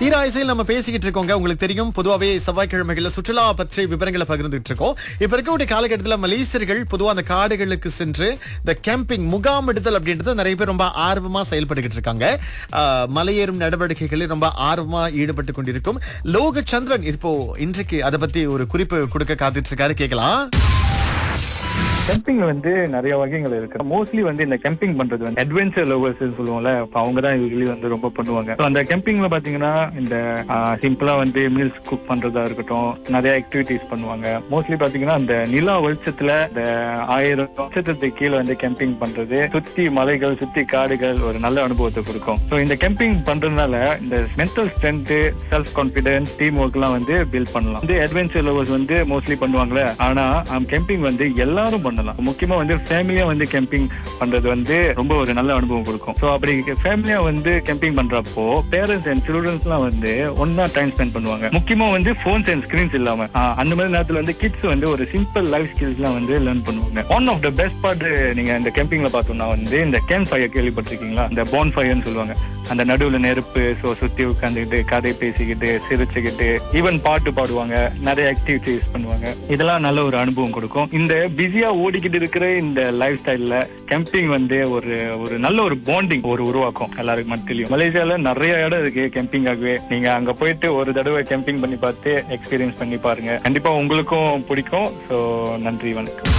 தீராயசையில் நம்ம பேசிக்கிட்டு இருக்கோங்க உங்களுக்கு தெரியும் பொதுவாகவே செவ்வாய்க்கிழமைகள்ல சுற்றுலா பற்றி விவரங்களை பகிர்ந்துட்டு இருக்கோம் இப்ப இருக்கக்கூடிய காலகட்டத்தில் மலேசியர்கள் பொதுவா அந்த காடுகளுக்கு சென்று இந்த கேம்பிங் முகாமிடுதல் அப்படின்றது நிறைய பேர் ரொம்ப ஆர்வமா செயல்பட்டுக்கிட்டு இருக்காங்க ஆஹ், மலையேறும் நடவடிக்கைகளில் ரொம்ப ஆர்வமா ஈடுபட்டு கொண்டிருக்கும் லோக சந்திரன் இப்போ இன்றைக்கு அதை பத்தி ஒரு குறிப்பு கொடுக்க காத்துட்டு இருக்காரு கேட்கலாம் கேம்பிங்ல வந்து நிறைய வகைகள் இருக்கு மோஸ்ட்லி வந்து இந்த கேம்பிங் பண்றது வந்து அட்வென்ச்சர் லவர்ஸ் சொல்லுவோம்ல அப்ப அவங்க தான் யூஸ்வலி வந்து ரொம்ப பண்ணுவாங்க So, அந்த கேம்பிங்ல பாத்தீங்கன்னா இந்த சிம்பிளா வந்து மீல்ஸ் குக் பண்றதா இருக்கட்டும் நிறைய ஆக்டிவிட்டிஸ் பண்ணுவாங்க மோஸ்ட்லி பாத்தீங்கன்னா அந்த நிலா வெளிச்சத்துல இந்த ஆயிரம் நட்சத்திரத்துக்கு கீழே வந்து கேம்பிங் பண்றது சுத்தி மலைகள் சுத்தி காடுகள் ஒரு நல்ல அனுபவத்தை கொடுக்கும் ஸோ இந்த கேம்பிங் பண்றதுனால இந்த mental strength self confidence team work எல்லாம் வந்து பில்ட் பண்ணலாம் வந்து அட்வென்ச்சர் லவர்ஸ் வந்து மோஸ்ட்லி பண்ணுவாங்களே ஆனா கேம்பிங் வந்து எல்லாரும் பண்ணலாம் முக்கியமா வந்து ஃபேமிலியா வந்து கேம்பிங் பண்றது வந்து ரொம்ப ஒரு நல்ல அனுபவம் கொடுக்கும் ஸோ அப்படி ஃபேமிலியா வந்து கேம்பிங் பண்றப்போ பேரண்ட்ஸ் அண்ட் சில்ட்ரன்ஸ் எல்லாம் வந்து ஒன்னா டைம் ஸ்பெண்ட் பண்ணுவாங்க முக்கியமா வந்து போன்ஸ் அண்ட் ஸ்கிரீன்ஸ் இல்லாம ஆஹ் அந்த மாதிரி நேரத்துல வந்து கிட்ஸ் வந்து ஒரு சிம்பிள் லைஃப் ஸ்கில்ஸ் எல்லாம் வந்து லேர்ன் பண்ணுவாங்க one of the best part நீங்க இந்த கேம்பிங்ல பார்த்தோம்னா வந்து இந்த கேம்ப் ஃபயர் கேள்விப்பட்டிருக்கீங்களா இந்த பான் ஃபயர்னு சொல்லுவாங்க அந்த நடுவுல நெருப்பு ஸோ சுத்தி உட்காந்துக்கிட்டு கதை பேசிக்கிட்டு சிரிச்சுக்கிட்டு ஈவன் பாட்டு பாடுவாங்க நிறைய ஆக்டிவிட்டிஸ் பண்ணுவாங்க இதெல்லாம் நல்ல ஒரு அனுபவம் கொடுக்கும் இந்த பிஸியா ஓடிக்கிட்டு இருக்கிற இந்த லைஃப் ஸ்டைல்ல கேம்பிங் வந்து ஒரு ஒரு நல்ல ஒரு பாண்டிங் ஒரு உருவாக்கும் எல்லாருக்கும் மத்தியிலையும் மலேசியால நிறைய இடம் இருக்கு கேம்பிங்காகவே நீங்க அங்க போயிட்டு ஒரு தடவை கேம்பிங் பண்ணி பார்த்து எக்ஸ்பீரியன்ஸ் பண்ணி பாருங்க கண்டிப்பா உங்களுக்கும் பிடிக்கும் ஸோ நன்றி வணக்கம்